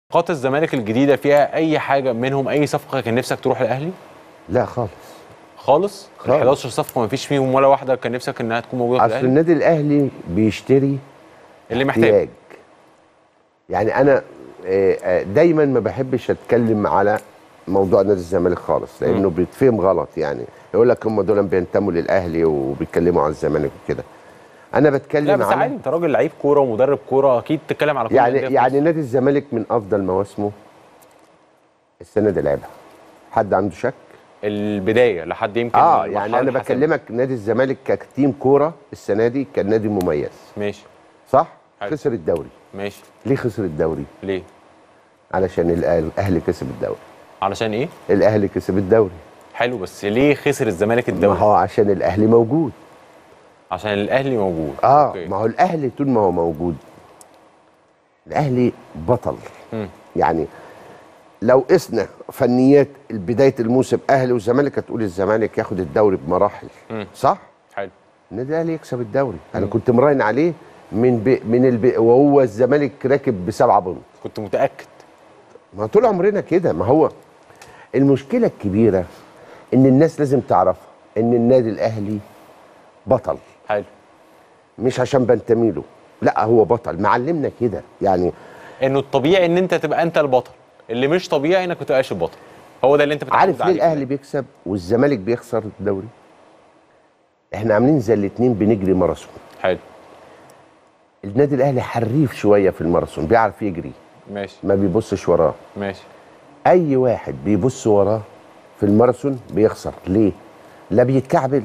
صفقات الزمالك الجديده فيها اي حاجه منهم اي صفقه كان نفسك تروح الاهلي لا خالص خالص ال خالص. 11 صفقه ما فيش فيهم ولا واحده كان نفسك انها تكون موجوده في اصل الاهلي النادي الاهلي بيشتري اللي محتاج احتياج يعني انا آه، آه، دايما ما بحبش اتكلم على موضوع نادي الزمالك خالص لانه بيتفهم غلط يعني يقول لك هم دول بينتموا للاهلي وبيتكلموا على الزمالك وكده انا بتكلم لا بس على عادي انت راجل لعيب كوره ومدرب كوره اكيد تتكلم على كل يعني الأندية في يعني مصر. نادي الزمالك من افضل مواسمه السنه دي لعبها حد عنده شك البدايه لحد يمكن اه المرحلة يعني انا الحاسمة. بكلمك نادي الزمالك كتيم كوره السنه دي كان نادي مميز ماشي صح حلو. خسر الدوري ماشي ليه خسر الدوري ليه علشان الأهل- الاهلي كسب الدوري علشان ايه الاهلي كسب الدوري حلو بس ليه خسر الزمالك ما الدوري هو عشان الاهلي موجود عشان الاهلي موجود اه أوكي. ما هو الاهلي طول ما هو موجود الاهلي بطل مم. يعني لو قسنا فنيات بدايه الموسم اهلي وزمالك هتقول الزمالك ياخد الدوري بمراحل مم. صح حلو النادي الاهلي يكسب الدوري انا كنت مراهن عليه من ب... من الب... وهو الزمالك راكب بسبعه بونت كنت متاكد ما طول عمرنا كده ما هو المشكله الكبيره ان الناس لازم تعرفها ان النادي الاهلي بطل حلو مش عشان بنتمي له لا هو بطل معلمنا كده يعني انه الطبيعي ان انت تبقى انت البطل اللي مش طبيعي انك ما تبقاش البطل هو ده اللي انت بتعتمد عارف ليه عليه الاهلي بيكسب والزمالك بيخسر الدوري احنا عاملين زي الاتنين بنجري ماراثون حلو النادي الاهلي حريف شويه في الماراثون بيعرف يجري ماشي ما بيبصش وراه ماشي اي واحد بيبص وراه في الماراثون بيخسر ليه لا بيتكعبل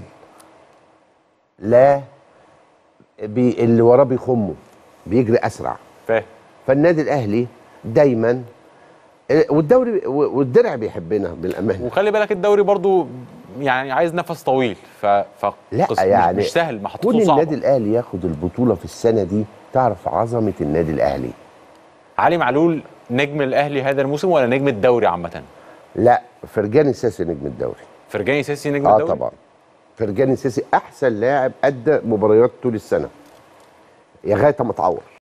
لا بي اللي وراه بيخمه بيجري اسرع فاهم فالنادي الاهلي دايما والدوري والدرع بيحبنا بالامانه وخلي بالك الدوري برضو يعني عايز نفس طويل ف ف لا قص- مش- يعني مش سهل كون محطته النادي صعبه الاهلي ياخد البطوله في السنه دي تعرف عظمه النادي الاهلي علي معلول نجم الاهلي هذا الموسم ولا نجم الدوري عامه لا فرجاني ساسي نجم الدوري فرجاني سيسي نجم اه الدوري طبعا فرجاني ساسي احسن لاعب ادى مباريات طول السنه لغايه ما اتعور